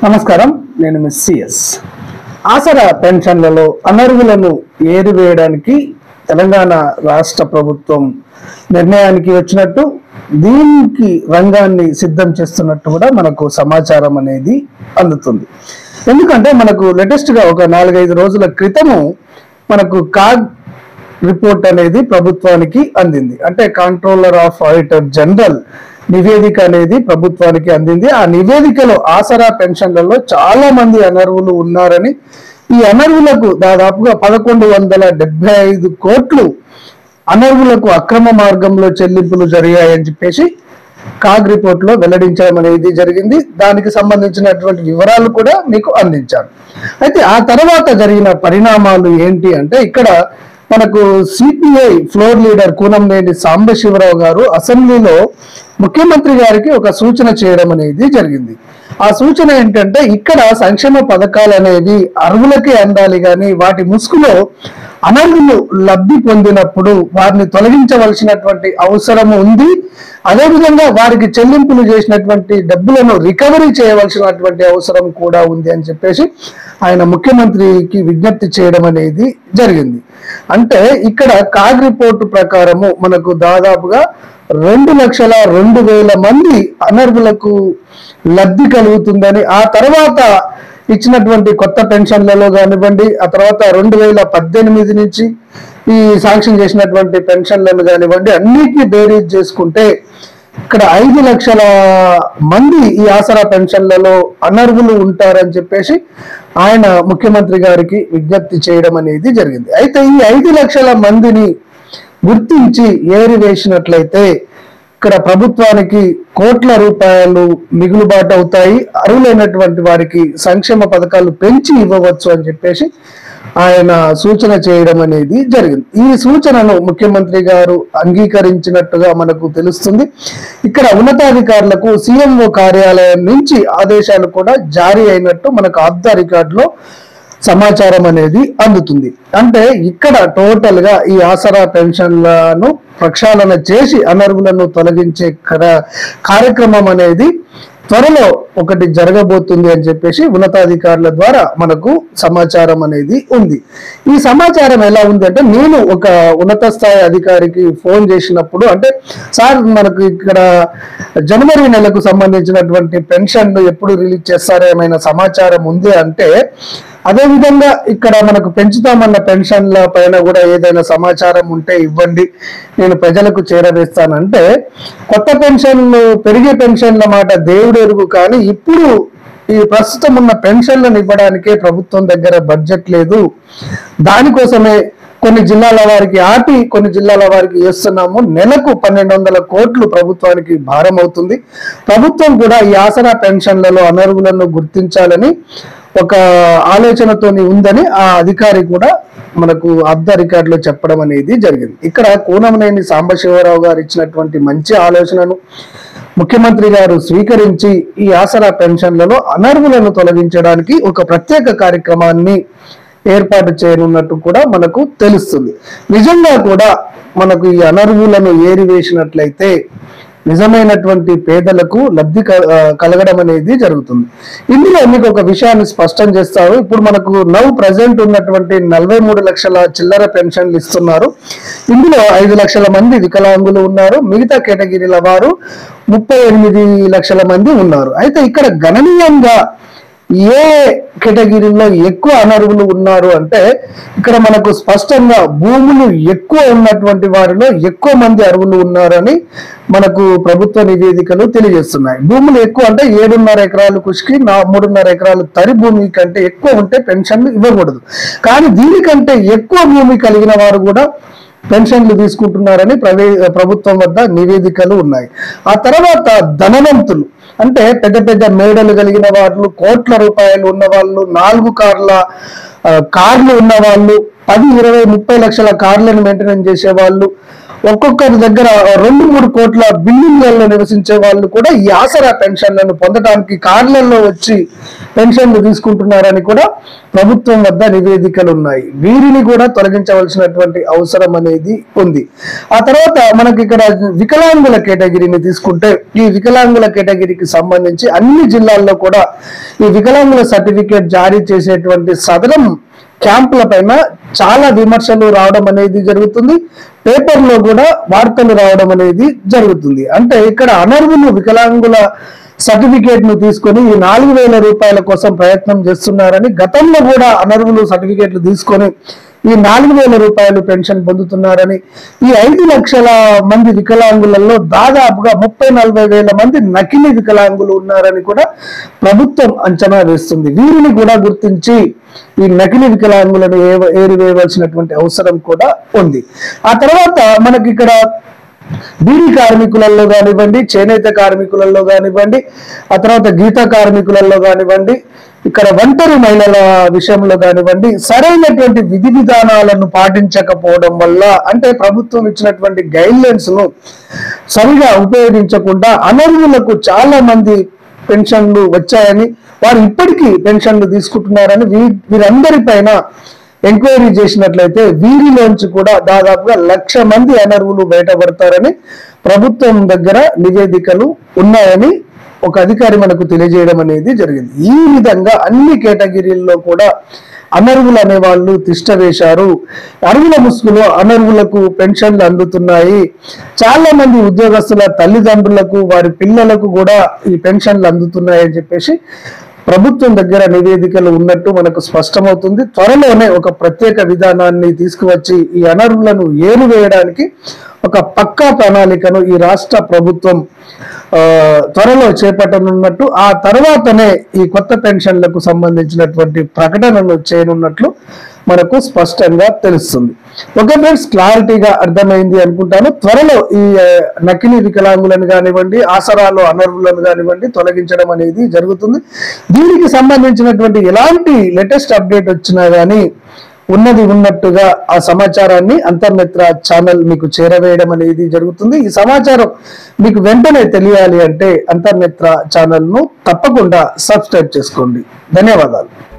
నమస్కారం నేను మిస్ సిఎస్ ఆసరా పెన్షన్లలో అనర్హులను ఏరివేయడానికి తెలంగాణ రాష్ట్ర ప్రభుత్వం నిర్ణయానికి వచ్చినట్టు దీనికి రంగాన్ని సిద్ధం చేస్తున్నట్టు కూడా మనకు సమాచారం అనేది అందుతుంది ఎందుకంటే మనకు లేటెస్ట్ గా ఒక నాలుగైదు రోజుల క్రితము మనకు కాగ్ రిపోర్ట్ అనేది ప్రభుత్వానికి అందింది అంటే కంట్రోలర్ ఆఫ్ ఆడిటర్ జనరల్ నివేదిక అనేది ప్రభుత్వానికి అందింది ఆ నివేదికలో ఆసరా పెన్షన్లలో చాలా మంది అనర్హులు ఉన్నారని ఈ అనర్హులకు దాదాపుగా పదకొండు వందల డెబ్బై ఐదు కోట్లు అనర్హులకు అక్రమ మార్గంలో చెల్లింపులు జరిగాయని చెప్పేసి కాగ్ రిపోర్ట్ లో వెల్లడించడం అనేది జరిగింది దానికి సంబంధించినటువంటి వివరాలు కూడా మీకు అందించాను అయితే ఆ తర్వాత జరిగిన పరిణామాలు ఏంటి అంటే ఇక్కడ మనకు CPI floor leader Koonanneni Sambasivarao గారు అసెంబ్లీలో ముఖ్యమంత్రి గారికి ఒక సూచన చేయడం అనేది జరిగింది ఆ సూచన ఏంటంటే ఇక్కడ సంక్షేమ పథకాలు అనేవి అర్హులకే అందాలి కానీ వాటి ముసుగులో అనర్హులు లబ్ధి పొందినప్పుడు వారిని తొలగించవలసినటువంటి అవసరం ఉంది అదేవిధంగా వారికి చెల్లింపులు చేసినటువంటి డబ్బులను రికవరీ చేయవలసినటువంటి అవసరం కూడా ఉంది అని చెప్పేసి ఆయన ముఖ్యమంత్రికి విజ్ఞప్తి చేయడం అనేది జరిగింది అంటే ఇక్కడ కాగ్ రిపోర్టు ప్రకారము మనకు దాదాపుగా రెండు లక్షల రెండు వేల మంది అనర్హులకు లబ్ధి కలుగుతుందని ఆ తర్వాత ఇచ్చినటువంటి కొత్త పెన్షన్లలో కానివ్వండి ఆ తర్వాత రెండు వేల పద్దెనిమిది నుంచి ఈ శాంక్షన్ చేసినటువంటి పెన్షన్లను కానివ్వండి అన్నిటిని బేరీజ్ చేసుకుంటే ఇక్కడ ఐదు లక్షల మంది ఈ ఆసరా పెన్షన్లలో అనర్హులు ఉంటారని చెప్పేసి ఆయన ముఖ్యమంత్రి గారికి విజ్ఞప్తి చేయడం అనేది జరిగింది అయితే ఈ ఐదు లక్షల మందిని గుర్తించి ఏరివేసినట్లయితే ఇక్కడ ప్రభుత్వానికి కోట్ల రూపాయలు మిగులుబాటు అవుతాయి అర్హులైనటువంటి వారికి సంక్షేమ పథకాలు పెంచి ఇవ్వవచ్చు అని చెప్పేసి ఆయన సూచన చేయడం అనేది జరిగింది ఈ సూచనను ముఖ్యమంత్రి గారు అంగీకరించినట్టుగా మనకు తెలుస్తుంది ఇక్కడ ఉన్నతాధికారులకు సీఎంఓ కార్యాలయం నుంచి ఆదేశాలు కూడా జారీ అయినట్టు మనకు ఆబ్దా రికార్డులో సమాచారం అనేది అందుతుంది అంటే ఇక్కడ టోటల్ గా ఈ ఆసరా పెన్షన్లను ప్రక్షాళన చేసి అనర్హులను తొలగించే కర- కార్యక్రమం అనేది త్వరలో ఒకటి జరగబోతుంది అని చెప్పేసి ఉన్నతాధికారుల ద్వారా మనకు సమాచారం అనేది ఉంది ఈ సమాచారం ఎలా ఉంది అంటే నేను ఒక ఉన్నత స్థాయి అధికారికి ఫోన్ చేసినప్పుడు అంటే సార్ మనకు ఇక్కడ జనవరి నెలకు సంబంధించినటువంటి పెన్షన్లు ఎప్పుడు రిలీజ్ చేస్తారో ఏమైనా సమాచారం ఉంది అంటే అదే విధంగా ఇక్కడ మనకు పెంచుతామన్న పెన్షన్ల పైన కూడా ఏదైనా సమాచారం ఉంటే ఇవ్వండి నేను ప్రజలకు చేరవేస్తానంటే కొత్త పెన్షన్లు పెరిగే పెన్షన్ల మాట దేవుడు ఎరుగు కానీ ఇప్పుడు ఈ ప్రస్తుతం ఉన్న పెన్షన్లను ఇవ్వడానికే ప్రభుత్వం దగ్గర బడ్జెట్ లేదు దానికోసమే కొన్ని జిల్లాల వారికి ఆపి కొన్ని జిల్లాల వారికి వేస్తున్నాము నెలకు పన్నెండు వందల కోట్లు ప్రభుత్వానికి భారం అవుతుంది ప్రభుత్వం కూడా ఈ ఆసరా పెన్షన్లలో అనర్హులను గుర్తించాలని ఒక ఆలోచనతోని ఉందని ఆ అధికారి కూడా మనకు అబ్ద రికార్డులో చెప్పడం అనేది జరిగింది ఇక్కడ కూనమనేని సాంబశివరావు గారు ఇచ్చినటువంటి మంచి ఆలోచనను ముఖ్యమంత్రి గారు స్వీకరించి ఈ ఆసరా పెన్షన్లలో అనర్హులను తొలగించడానికి ఒక ప్రత్యేక కార్యక్రమాన్ని ఏర్పాటు చేయనున్నట్టు కూడా మనకు తెలుస్తుంది నిజంగా కూడా మనకు ఈ అనర్హులను ఏరివేసినట్లయితే నిజమైనటువంటి పేదలకు లబ్ధి క- ఆ, కలగడం అనేది జరుగుతుంది ఇందులో మీకు ఒక విషయాన్ని స్పష్టం చేస్తారు ఇప్పుడు మనకు నవ్ ప్రజెంట్ ఉన్నటువంటి నలభై మూడు లక్షల చిల్లర పెన్షన్లు ఇస్తున్నారు ఇందులో ఐదు లక్షల మంది వికలాంగులు ఉన్నారు మిగతా కేటగిరీల వారు ముప్పై ఎనిమిది లక్షల మంది ఉన్నారు అయితే ఇక్కడ గణనీయంగా ఏ కేటగిరీలో ఎక్కువ అనర్హులు ఉన్నారు అంటే ఇక్కడ మనకు స్పష్టంగా భూములు ఎక్కువ ఉన్నటువంటి వారిలో ఎక్కువ మంది అర్హులు ఉన్నారని మనకు ప్రభుత్వ నివేదికలు తెలియజేస్తున్నాయి భూములు ఎక్కువ అంటే ఏడున్నర ఎకరాలు కృషికి నా మూడున్నర ఎకరాలు తరి భూమి కంటే ఎక్కువ ఉంటే పెన్షన్లు ఇవ్వకూడదు కానీ దీనికంటే ఎక్కువ భూమి కలిగిన వారు కూడా పెన్షన్లు తీసుకుంటున్నారని ప్రవే ప్రభుత్వం వద్ద నివేదికలు ఉన్నాయి ఆ తర్వాత ధనవంతులు అంటే పెద్ద పెద్ద మేడలు కలిగిన వాళ్ళు కోట్ల రూపాయలు ఉన్న వాళ్ళు నాలుగు కార్ల ఆ, కార్లు ఉన్న వాళ్ళు పది ఇరవై ముప్పై లక్షల కార్లను మెయింటెనెన్స్ చేసే వాళ్ళు ఒక్కొక్కరి దగ్గర రెండు మూడు కోట్ల బిల్డింగ్లలో నివసించే వాళ్ళు కూడా ఈ ఆసరా పెన్షన్లను పొందడానికి కార్లలో వచ్చి పెన్షన్లు తీసుకుంటున్నారని కూడా ప్రభుత్వం వద్ద నివేదికలు ఉన్నాయి వీరిని కూడా తొలగించవలసినటువంటి అవసరం అనేది ఉంది ఆ తర్వాత మనకి ఇక్కడ వికలాంగుల కేటగిరీని తీసుకుంటే ఈ వికలాంగుల కేటగిరీకి సంబంధించి అన్ని జిల్లాల్లో కూడా ఈ వికలాంగుల సర్టిఫికేట్ జారీ చేసేటువంటి సదరం క్యాంపుల పైన చాలా విమర్శలు రావడం అనేది జరుగుతుంది పేపర్లో కూడా వార్తలు రావడం అనేది జరుగుతుంది అంటే ఇక్కడ అనర్హులు వికలాంగుల సర్టిఫికేట్ ను తీసుకొని ఈ నాలుగు వేల రూపాయల కోసం ప్రయత్నం చేస్తున్నారని గతంలో కూడా అనర్హులు సర్టిఫికేట్లు తీసుకొని ఈ నాలుగు వేల రూపాయలు పెన్షన్ పొందుతున్నారని ఈ ఐదు లక్షల మంది వికలాంగులలో దాదాపుగా ముప్పై నలభై వేల మంది నకిలీ వికలాంగులు ఉన్నారని కూడా ప్రభుత్వం అంచనా వేస్తుంది వీరిని కూడా గుర్తించి ఈ నకిలీ వికలాంగులను ఏ- ఏరివేయవలసినటువంటి అవసరం కూడా ఉంది ఆ తర్వాత మనకి ఇక్కడ బీడీ కార్మికులలో కానివ్వండి చేనేత కార్మికులలో కానివ్వండి ఆ తర్వాత గీత కార్మికులలో కానివ్వండి ఇక్కడ ఒంటరి మహిళల విషయంలో కానివ్వండి సరైనటువంటి విధి విధానాలను పాటించకపోవడం వల్ల అంటే ప్రభుత్వం ఇచ్చినటువంటి గైడ్ లైన్స్ ను సరిగా ఉపయోగించకుండా అనర్హులకు చాలా మంది పెన్షన్లు వచ్చాయని వారు ఇప్పటికీ పెన్షన్లు తీసుకుంటున్నారని వీ- వీరందరిపైన ఎంక్వైరీ చేసినట్లయితే వీరిలోంచి కూడా దాదాపుగా లక్ష మంది అనర్హులు బయటపడతారని ప్రభుత్వం దగ్గర నివేదికలు ఉన్నాయని ఒక అధికారి మనకు తెలియజేయడం అనేది జరిగింది ఈ విధంగా అన్ని కేటగిరీల్లో కూడా అనర్హులు అనే వాళ్ళు తిష్ట వేశారు అరువుల ముసుగులో అనర్హులకు పెన్షన్లు అందుతున్నాయి చాలా మంది ఉద్యోగస్తుల తల్లిదండ్రులకు వారి పిల్లలకు కూడా ఈ పెన్షన్లు అందుతున్నాయి అని చెప్పేసి ప్రభుత్వం దగ్గర నివేదికలు ఉన్నట్టు మనకు స్పష్టమవుతుంది త్వరలోనే ఒక ప్రత్యేక విధానాన్ని తీసుకువచ్చి ఈ అనర్హులను ఏరువేయడానికి ఒక పక్కా ప్రణాళికను ఈ రాష్ట్ర ప్రభుత్వం ఆ, త్వరలో చేపట్టనున్నట్టు ఆ తర్వాతనే ఈ కొత్త పెన్షన్లకు సంబంధించినటువంటి ప్రకటనను చేయనున్నట్లు మనకు స్పష్టంగా తెలుస్తుంది ఓకే ఫ్రెండ్స్ క్లారిటీగా అర్థమైంది అనుకుంటాను త్వరలో ఈ ఆ, నకిలీ వికలాంగులను కానివ్వండి ఆసరాలు అనర్హులను కానివ్వండి తొలగించడం అనేది జరుగుతుంది దీనికి సంబంధించినటువంటి ఎలాంటి లేటెస్ట్ అప్డేట్ వచ్చినా కానీ ఉన్నది ఉన్నట్టుగా ఆ సమాచారాన్ని అంతర్నేత్ర ఛానల్ మీకు చేరవేయడం అనేది జరుగుతుంది ఈ సమాచారం మీకు వెంటనే తెలియాలి అంటే అంతర్నేత్ర ఛానల్ ను తప్పకుండా సబ్స్క్రైబ్ చేసుకోండి ధన్యవాదాలు